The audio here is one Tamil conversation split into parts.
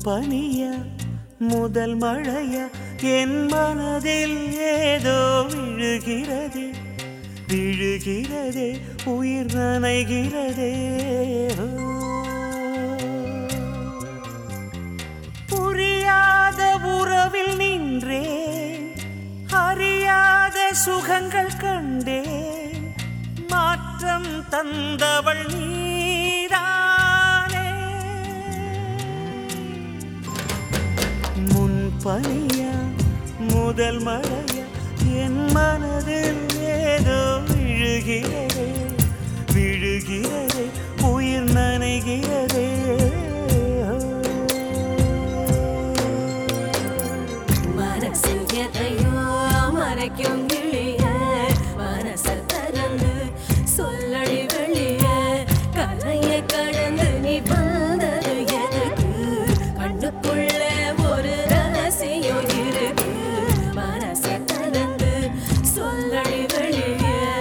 பனியா முதல் மழையா என் மனதில் ஏதோ விழுகிறதே விழுகிறதே உயிர் நனைகிறதே ஓ. புரியாத உறவில் நின்றேன் அறியாத சுகங்கள் கண்டேன் மாற்றம் தந்தவள் நீதானே முன் பனியா முதல் மழையா என் மனதில் ஏதோ விழுகிறதே விழுகிறதே உயிர் நனைகிறதே மனசில் எதையோ மறைக்கும் கிளிய மனசல் திறந்து சொல்லடி வெளிய கரைய கடந்து நீ வந்தது எதுக்கு கண்ணுக்குள்ள ஒரு ரகசியம் இருக்கு மனச திறந்து சொல்லடி வெளிய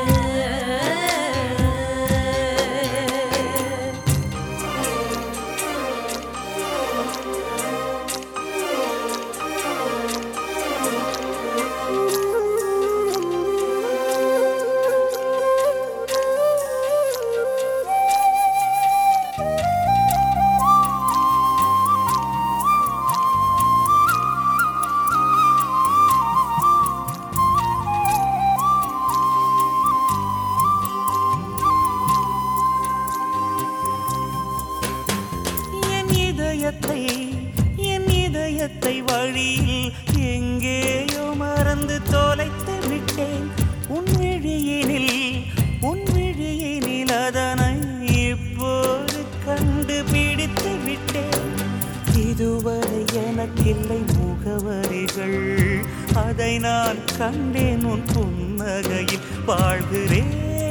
என் இதயத்தை என் இதயத்தை வழியில் எங்கேயோ மறந்து தொலைத்து விட்டேன் உன் விழியினில் உன் விழியினில் அதனை இப்போது கண்டுபிடித்து விட்டேன் இதுவரை எனக்கில்லை முகவரிகள் அதை நான் கண்டேன் உன் புன்னகையில் வாழ்கிறேன்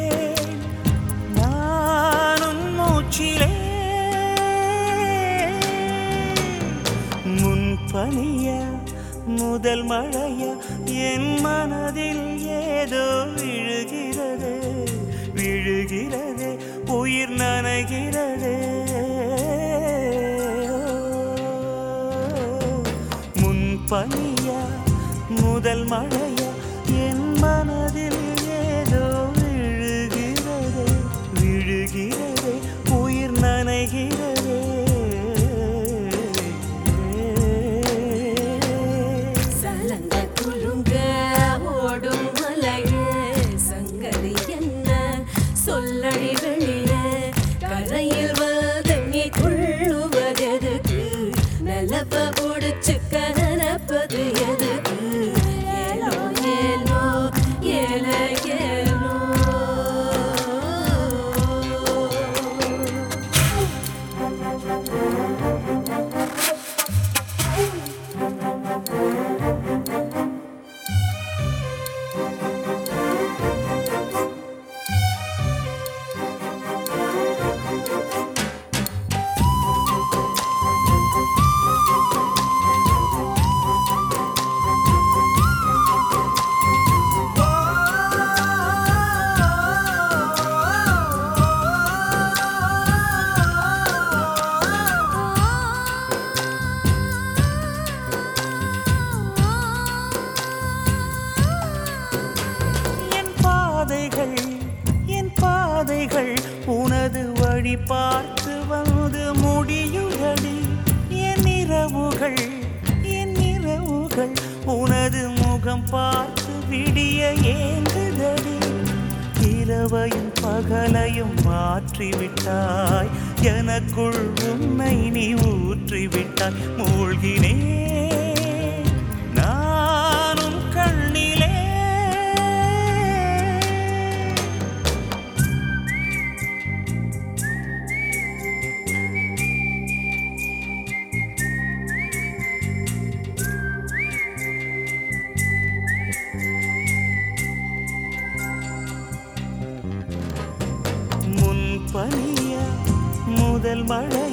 நானும் மூச்சிலே முன் பனியா முதல் மழையா என் மனதில் ஏதோ விழுகிறது விழுகிறது உயிர் நனைகிறது முன் பனியா முதல் மழையா என் மனதில் ஏதோ விழுகிறது விழுகிறது உயிர் நனைகிறது சலங்க குலுங்க ஓடும் மலையே சங்கதி என்ன சொல்லடி வெளியே கரையில் வந்து நீ துள்ளுவதெதுக்கு நிலப்ப முடிச்சுக்க நினைப்பது எதுக்கு ஏலோ ஏலோ ஏல ஏலோ என் பாதைகள் என் பாதைகள் உனது வழி பார்த்து வந்து முடியுதடி என் இரவுகள் என் இரவுகள் உனது முகம் பார்த்து விடிய ஏங்குதடி இரவையும் பகலையும் மாற்றிவிட்டாய் எனக்குள் உன்னை நீ ஊற்றிவிட்டாய் மூழ்கினேன் நானும் கண்ணிலே முன் பனியா முதல் மழை